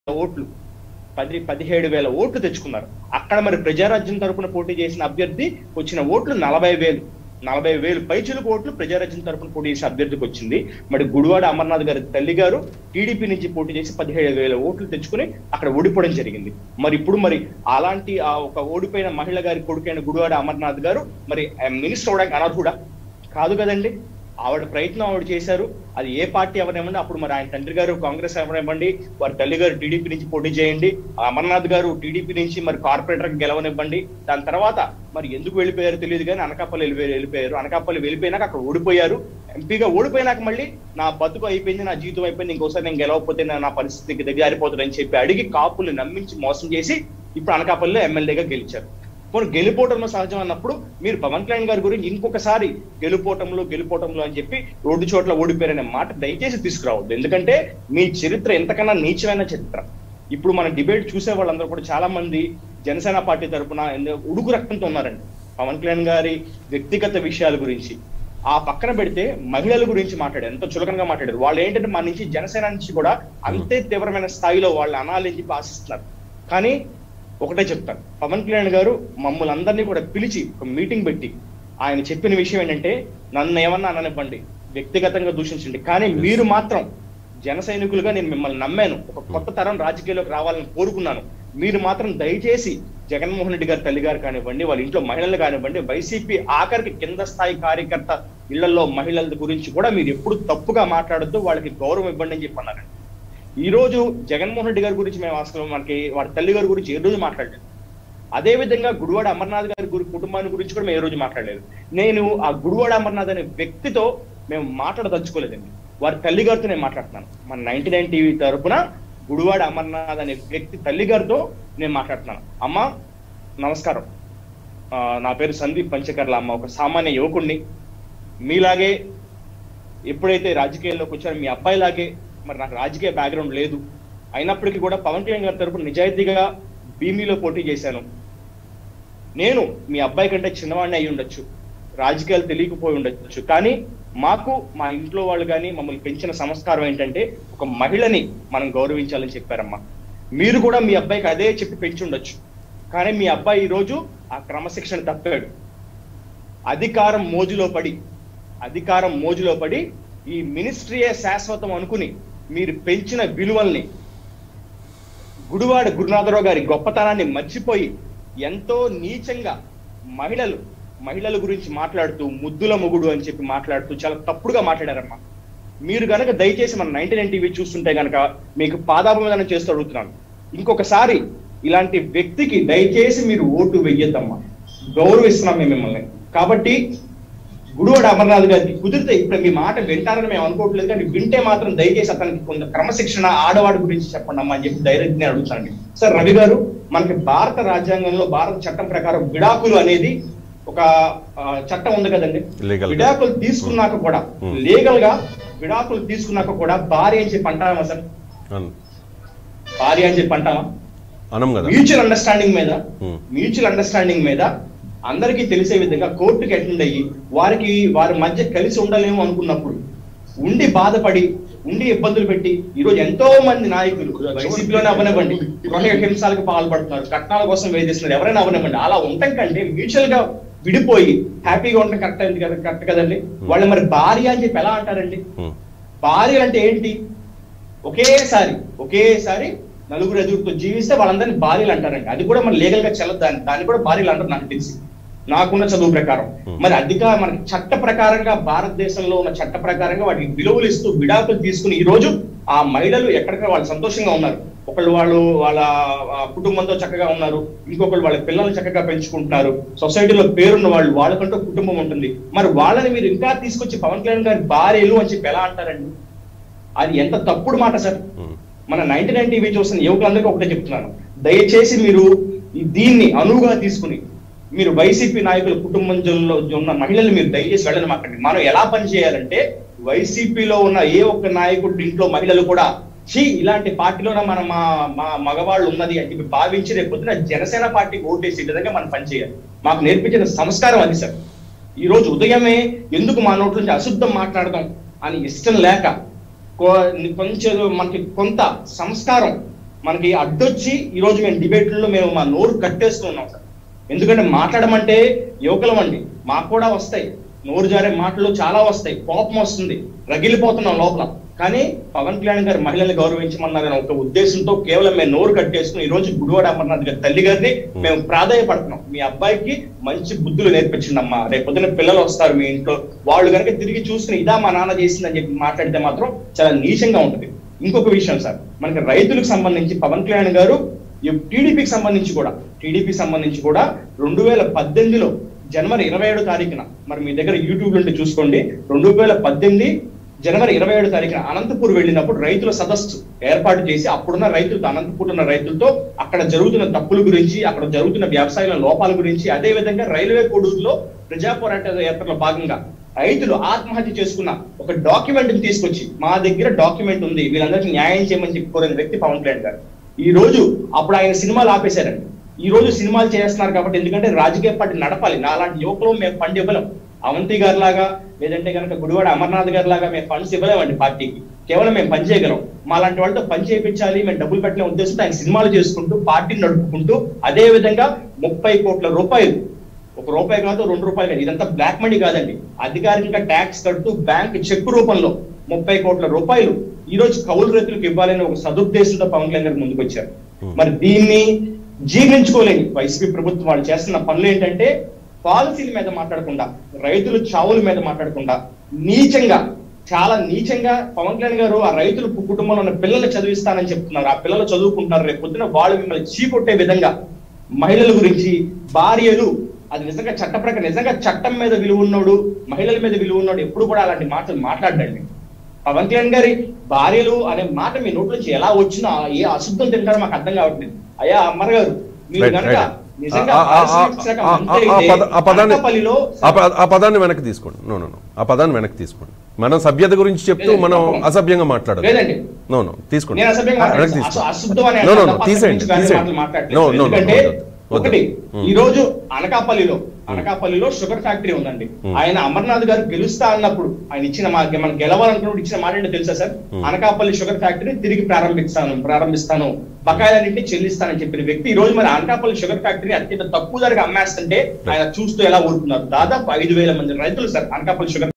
ఓట్లు పది పదిహేడు వేల ఓట్లు తెచ్చుకున్నారు అక్కడ మరి ప్రజారాజ్యం తరపున పోటీ చేసిన అభ్యర్థి వచ్చిన ఓట్లు నలభై వేలు నలభై వేలు పైచులకు ఓట్లు ప్రజారాజ్యం తరపున పోటీ చేసిన అభ్యర్థికి వచ్చింది మరి గుడివాడ అమర్నాథ్ గారి తల్లి గారు టీడీపీ నుంచి పోటీ చేసి పదిహేడు వేల ఓట్లు తెచ్చుకుని అక్కడ ఓడిపోవడం జరిగింది మరి ఇప్పుడు మరి అలాంటి ఆ ఒక ఓడిపోయిన మహిళ గారి కొడుకైన గుడివాడ అమర్నాథ్ గారు మరి మినిస్టర్ అవడానికి అనర్హుడా కాదు కదండి ఆవిడ ప్రయత్నం ఆవిడ చేశారు అది ఏ పార్టీ ఎవరేమండి అప్పుడు మరి ఆయన తండ్రి గారు కాంగ్రెస్ ఎవరేమండి వారి తల్లి గారు టీడీపీ నుంచి పోటీ చేయండి అమర్నాథ్ గారు టీడీపీ నుంచి మరి కార్పొరేటర్ గెలవనివ్వండి దాని తర్వాత మరి ఎందుకు వెళ్ళిపోయారు తెలియదు కానీ అనకాపల్లి వెళ్ళిపోయారు వెళ్ళిపోయారు అనకాపల్లి వెళ్ళిపోయినాక అక్కడ ఓడిపోయారు ఎంపీగా ఓడిపోయినాక మళ్ళీ నా బతుకు అయిపోయింది నా జీవితం అయిపోయింది ఇంకోసారి నేను గెలవకపోతే నా- నా పరిస్థితికి దిగజారిపోతుంది అని చెప్పి అడిగి కాపుల్ని నమ్మించి మోసం చేసి ఇప్పుడు అనకాపల్లిలో ఎమ్మెల్యేగా గెలిచారు పోనీ గెలుపోవటంలో సహజం అన్నప్పుడు మీరు పవన్ కళ్యాణ్ గారి గురించి ఇంకొకసారి గెలుపోవటంలో గెలుపోవటంలో అని చెప్పి రెండు చోట్ల ఓడిపోయారనే మాట దయచేసి తీసుకురావద్దు ఎందుకంటే మీ చరిత్ర ఎంతకన్నా నీచమైన చరిత్ర ఇప్పుడు మన డిబేట్ చూసే వాళ్ళందరూ కూడా చాలా మంది జనసేన పార్టీ తరపున ఎందు- ఉడుకు రక్తంతో ఉన్నారండి పవన్ కళ్యాణ్ గారి వ్యక్తిగత విషయాల గురించి ఆ పక్కన పెడితే మహిళల గురించి మాట్లాడారు ఎంతో చులకనగా మాట్లాడారు వాళ్ళు ఏంటంటే మా నుంచి జనసేన నుంచి కూడా అంతే తీవ్రమైన స్థాయిలో వాళ్ళు అనాలని చెప్పి ఆశిస్తున్నారు కానీ ఒకటే చెప్తాను పవన్ కళ్యాణ్ గారు మమ్మల్ని అందరినీ కూడా పిలిచి ఒక మీటింగ్ పెట్టి ఆయన చెప్పిన విషయం ఏంటంటే నన్ను ఏమన్నా అననివ్వండి వ్యక్తిగతంగా దూషించండి కానీ మీరు మాత్రం జన సైనికులుగా నేను మిమ్మల్ని నమ్మాను ఒక కొత్త తరం రాజకీయాల్లోకి రావాలని కోరుకున్నాను మీరు మాత్రం దయచేసి జగన్మోహన్ రెడ్డి గారి తల్లి గారు కానివ్వండి వాళ్ళ ఇంట్లో మహిళలు కానివ్వండి వైసీపీ ఆఖరికి కింద స్థాయి కార్యకర్త ఇళ్లలో మహిళల గురించి కూడా మీరు ఎప్పుడు తప్పుగా మాట్లాడొద్దు వాళ్ళకి గౌరవం ఇవ్వండి అని చెప్పి అన్నారండి ఈ రోజు జగన్మోహన్ రెడ్డి గారి గురించి మేము అసలు మనకి వాడి తల్లి గారి గురించి ఏ రోజు మాట్లాడలేదు అదే విధంగా గుడివాడ అమర్నాథ్ గారి గురి కుటుంబాన్ని గురించి కూడా మేము ఏ రోజు మాట్లాడలేదు నేను ఆ గుడివాడ అమర్నాథ్ అనే వ్యక్తితో మేము మాట్లాడదలుచుకోలేదండి వారి తల్లి గారితో నేను మాట్లాడుతున్నాను మన నైన్టీ నైన్ టీవీ తరపున గుడివాడ అమర్నాథ్ అనే వ్యక్తి తల్లి గారితో నేను మాట్లాడుతున్నాను అమ్మ నమస్కారం ఆ, నా పేరు సందీప్ పంచకర్ల అమ్మ ఒక సామాన్య యువకుడిని మీలాగే ఎప్పుడైతే రాజకీయాల్లోకి వచ్చారో మీ అబ్బాయిలాగే మరి నాకు రాజకీయ బ్యాక్గ్రౌండ్ లేదు అయినప్పటికీ కూడా పవన్ కళ్యాణ్ గారి తరపున నిజాయితీగా భీమీలో పోటీ చేశాను నేను మీ అబ్బాయి కంటే చిన్నవాడిని అయి ఉండొచ్చు రాజకీయాలు తెలియకపోయి ఉండొచ్చు కానీ మాకు మా ఇంట్లో వాళ్ళు కానీ మమ్మల్ని పెంచిన సంస్కారం ఏంటంటే ఒక మహిళని మనం గౌరవించాలని చెప్పారమ్మా మీరు కూడా మీ అబ్బాయికి అదే చెప్పి పెంచి ఉండొచ్చు కానీ మీ అబ్బాయి ఈ రోజు ఆ క్రమశిక్షణ తప్పాడు అధికారం మోజులో పడి అధికారం మోజులో పడి ఈ మినిస్ట్రీయే శాశ్వతం అనుకుని మీరు పెంచిన విలువల్ని గుడివాడ గురునాథరావు గారి గొప్పతనాన్ని మర్చిపోయి ఎంతో నీచంగా మహిళలు మహిళల గురించి మాట్లాడుతూ ముద్దుల మొగుడు అని చెప్పి మాట్లాడుతూ చాలా తప్పుడుగా మాట్లాడారమ్మా మీరు గనక దయచేసి మన నైన్టీ నైన్ టీవీ చూస్తుంటే గనక మీకు పాదాభివందనం చేస్తూ అడుగుతున్నాను ఇంకొకసారి ఇలాంటి వ్యక్తికి దయచేసి మీరు ఓటు వెయ్యొద్దమ్మా గౌరవిస్తున్నాం మేము మిమ్మల్ని కాబట్టి గుడివాడ అమర్నాథ్ గారికి కుదిరితే ఇప్పుడు మీ మాట వింటారని మేము అనుకోవట్లేదు కానీ వింటే మాత్రం దయచేసి అతనికి కొంత క్రమశిక్షణ ఆడవాడి గురించి చెప్పండి అమ్మా అని చెప్పి డైరెక్ట్ నేను అడుగుతానండి సార్ రవి గారు మనకి భారత రాజ్యాంగంలో భారత చట్టం ప్రకారం విడాకులు అనేది ఒక ఆ, చట్టం ఉంది కదండి Legal గా. విడాకులు తీసుకున్నాక కూడా Hmm. లీగల్ గా విడాకులు తీసుకున్నాక కూడా భార్య అని చెప్పి అంటామా సార్ అన్- భార్య అని చెప్పి అంటామా అనం కదా మ్యూచువల్ అండర్స్టాండింగ్ మీద Hmm. మ్యూచువల్ అండర్స్టాండింగ్ మీద అందరికీ తెలిసే విధంగా కోర్టుకి అటెండ్ అయ్యి వారికి వారి మధ్య కలిసి ఉండలేము అనుకున్నప్పుడు ఉండి బాధపడి ఉండి ఇబ్బందులు పెట్టి ఈ రోజు ఎంతో మంది నాయకులు వైసీపీలోనే అవనివ్వండి గృహ హింసాలకు పాల్పడుతున్నారు కట్నాల కోసం వేధిస్తున్నారు ఎవరైనా అవనివ్వండి అలా ఉండటం కంటే మ్యూచువల్ గా విడిపోయి హ్యాపీగా ఉండటం కరెక్ట్ అయింది కదా కరెక్ట్ కదండి వాళ్ళు మరి భార్య అని చెప్పి ఎలా అంటారండి ఉమ్. భార్య అంటే ఏంటి ఒకేసారి ఒకేసారి నలుగురు ఎదురుతో జీవిస్తే వాళ్ళందరినీ భార్యలు అంటారండి అది కూడా మన లీగల్ గా చెల్లదు దాన్ని దాన్ని కూడా భార్యలు అంటారు నాకు తెలిసి నాకున్న చదువు ప్రకారం Hmm. మరి అధిక మనకి చట్ట ప్రకారంగా భారతదేశంలో ఉన్న చట్ట ప్రకారంగా వాటికి విలువలు ఇస్తూ విడాకులు తీసుకుని ఈ రోజు ఆ మహిళలు ఎక్కడిక్కడ వాళ్ళు సంతోషంగా ఉన్నారు ఒకళ్ళు వాళ్ళు వాళ్ళ ఆ, కుటుంబంతో చక్కగా ఉన్నారు ఇంకొకళ్ళు వాళ్ళ పిల్లల్ని చక్కగా పెంచుకుంటున్నారు సొసైటీలో పేరున్న వాళ్ళు వాళ్ళకంటూ కుటుంబం ఉంటుంది మరి వాళ్ళని మీరు ఇంకా తీసుకొచ్చి పవన్ కళ్యాణ్ గారి భార్యలు అని చెప్పి ఎలా అంటారండి అది ఎంత తప్పుడు మాట సార్ ఉమ్. మన నైన్టీ నైన్ టీవీ చూసిన యువకులందరికీ ఒకటే చెప్తున్నాను దయచేసి మీరు ఈ దీన్ని అనువుగా తీసుకుని మీరు వైసీపీ నాయకుల కుటుంబంలో ఉన్న మహిళలు మీరు దయచేసి వెళ్ళని మాకండి మనం ఎలా పని చేయాలంటే వైసీపీలో ఉన్న ఏ ఒక్క నాయకుడి ఇంట్లో మహిళలు కూడా చీ ఇలాంటి పార్టీలోనే మన మా మా మగవాళ్ళు ఉన్నది అని చెప్పి భావించి రేపు పొద్దున జనసేన పార్టీకి ఓటేసే విధంగా మనం పనిచేయాలి మాకు నేర్పించిన సంస్కారం అది సార్ ఈ రోజు ఉదయమే ఎందుకు మా నోట్ల నుంచి అశుద్ధం మాట్లాడదాం అని ఇష్టం లేక కొ- కొంచెం మనకి కొంత సంస్కారం మనకి అడ్డొచ్చి ఈ రోజు మేము డిబేట్లలో మేము మా నోరు కట్టేస్తున్నాం సార్ ఎందుకంటే మాట్లాడమంటే యువకులం అండి మాకు కూడా వస్తాయి నోరు జారే మాటలు చాలా వస్తాయి కోపం వస్తుంది రగిలిపోతున్నాం లోపల కానీ పవన్ కళ్యాణ్ గారు మహిళల్ని గౌరవించమన్నారని ఒక ఉద్దేశంతో కేవలం మేము నోరు కట్టేసుకుని ఈ రోజు గుడివాడ అమర్నాథ్ గారి తల్లి గారిని మేము ప్రాధాయపడుతున్నాం మీ అబ్బాయికి మంచి బుద్ధులు నేర్పించండి అమ్మా రేపు పొద్దున పిల్లలు వస్తారు మీ ఇంట్లో వాళ్ళు కనుక తిరిగి చూసుకుని ఇదా మా నాన్న చేసిందని చెప్పి మాట్లాడితే మాత్రం చాలా నీచంగా ఉంటుంది ఇంకొక విషయం సార్ మనకి రైతులకు సంబంధించి పవన్ కళ్యాణ్ గారు టీడీపీకి సంబంధించి కూడా టీడీపీ సంబంధించి కూడా రెండు వేల పద్దెనిమిదిలో జనవరి ఇరవై ఏడు తారీఖున మరి మీ దగ్గర యూట్యూబ్ నుండి చూసుకోండి రెండు వేల పద్దెనిమిది జనవరి ఇరవై ఏడు తారీఖున అనంతపూర్ వెళ్ళినప్పుడు రైతుల సదస్సు ఏర్పాటు చేసి అప్పుడున్న రైతులతో అనంతపూర్ ఉన్న రైతులతో అక్కడ జరుగుతున్న తప్పుల గురించి అక్కడ జరుగుతున్న వ్యవసాయ లోపాల గురించి అదే విధంగా రైల్వే కోడూరులో ప్రజా పోరాట యాత్రలో భాగంగా రైతులు ఆత్మహత్య చేసుకున్న ఒక డాక్యుమెంట్ తీసుకొచ్చి మా దగ్గర డాక్యుమెంట్ ఉంది వీళ్ళందరికీ న్యాయం చేయమని చెప్పి కోరిన వ్యక్తి పవన్ కళ్యాణ్ గారు ఈ రోజు అప్పుడు ఆయన సినిమాలు ఆపేశారండి ఈ రోజు సినిమాలు చేస్తున్నారు కాబట్టి ఎందుకంటే రాజకీయ పార్టీ నడపాలి నాలాంటి యువకులు మేము ఫండ్ ఇవ్వలేం అవంతి గారి లాగా లేదంటే కనుక గుడివాడ అమర్నాథ్ గారి లాగా మేము ఫండ్స్ ఇవ్వలేమండి పార్టీకి కేవలం మేము పని చేయగలం మా లాంటి వాళ్ళతో పని చేయించాలి మేము డబ్బులు పెట్టిన ఉద్దేశంతో ఆయన సినిమాలు చేసుకుంటూ పార్టీని నడుపుకుంటూ అదే విధంగా ముప్పై కోట్ల రూపాయలు ఒక రూపాయి కాదు రెండు రూపాయలు కాదు ఇదంతా బ్లాక్ మనీ కాదండి అధికారికంగా ట్యాక్స్ కడుతూ బ్యాంక్ చెక్ రూపంలో ముప్పై కోట్ల రూపాయలు ఈ రోజు కౌలు రైతులకు ఇవ్వాలని ఒక సదుద్దేశంతో పవన్ కళ్యాణ్ గారు ముందుకు వచ్చారు మరి దీన్ని జీర్ణించుకోలేని వైసీపీ ప్రభుత్వం వాళ్ళు చేస్తున్న పనులు ఏంటంటే పాలసీల మీద మాట్లాడకుండా రైతుల చావుల మీద మాట్లాడకుండా నీచంగా చాలా నీచంగా పవన్ కళ్యాణ్ గారు ఆ రైతుల కుటుంబంలో ఉన్న పిల్లల్ని చదివిస్తానని చెప్తున్నారు ఆ పిల్లలు చదువుకుంటారు రేపు పొద్దున వాళ్ళు మిమ్మల్ని చీకొట్టే విధంగా మహిళల గురించి భార్యలు అది నిజంగా చట్ట ప్రకారం నిజంగా చట్టం మీద విలువ ఉన్నోడు మహిళల మీద విలువ ఉన్నోడు ఎప్పుడు కూడా అలాంటి మాటలు మాట్లాడండి పవన్ కళ్యాణ్ గారి భార్యలు అనే మాట మీ నోట్ల నుంచి ఎలా వచ్చినా ఏ అశుద్ధం తింటారో మాకు అర్థం కావట్లేదు అయ్యా అమ్మర్ గారు మీరు Right, కనుక right. నిజంగా ఆ- ఆ- ఆ- పారిశ్రామిక శాఖ ఆ- మంత్రి ఆ- ఆ అయితే పద- ఆ పదాన్ని అనకాపల్లిలో ఆ ప- ఆ పదాన్ని వెనక్కి తీసుకోండి నో నో నో ఆ పదాన్ని వెనక్కి తీసుకోండి మనం సభ్యత గురించి చెప్తూ లేదండి, మనం తప్పకుండా. అసభ్యంగా మాట్లాడదు లేదండి. నో నో తీసుకోండి నేను అసభ్యంగా వెనక్కి మాట్లాడను. తీసుకోండి అస- అశుద్ధం అనే నో నో అర్థం నో తప్ప తీసేయండి అసలు తీసేయండి మాటలు మాట్లాడలేదు. నో నో నో ఎందుకంటే వద్దు, ఒకటి వద్దు. ఈ రోజు అనకాపల్లిలో అనకాపల్లిలో షుగర్ ఫ్యాక్టరీ ఉందండి ఆయన అమర్నాథ్ గారు గెలుస్తా అన్నప్పుడు ఆయన ఇచ్చిన మా మనం గెలవాలనుకున్నప్పుడు ఇచ్చిన మాట ఏంటో తెలుసా సార్ అనకాపల్లి షుగర్ ఫ్యాక్టరీ తిరిగి ప్రారంభిస్తాను ప్రారంభిస్తాను బకాయిలన్నింటినీ చెల్లిస్తానని చెప్పిన వ్యక్తి ఈ రోజు మరి అనకాపల్లి షుగర్ ఫ్యాక్టరీ అత్యంత తక్కువ ధరకు అమ్మేస్తుంటే ఆయన చూస్తూ ఎలా ఊరుకున్నారు దాదాపు ఐదు వేల మంది రైతులు సార్ అనకాపల్లి షుగర్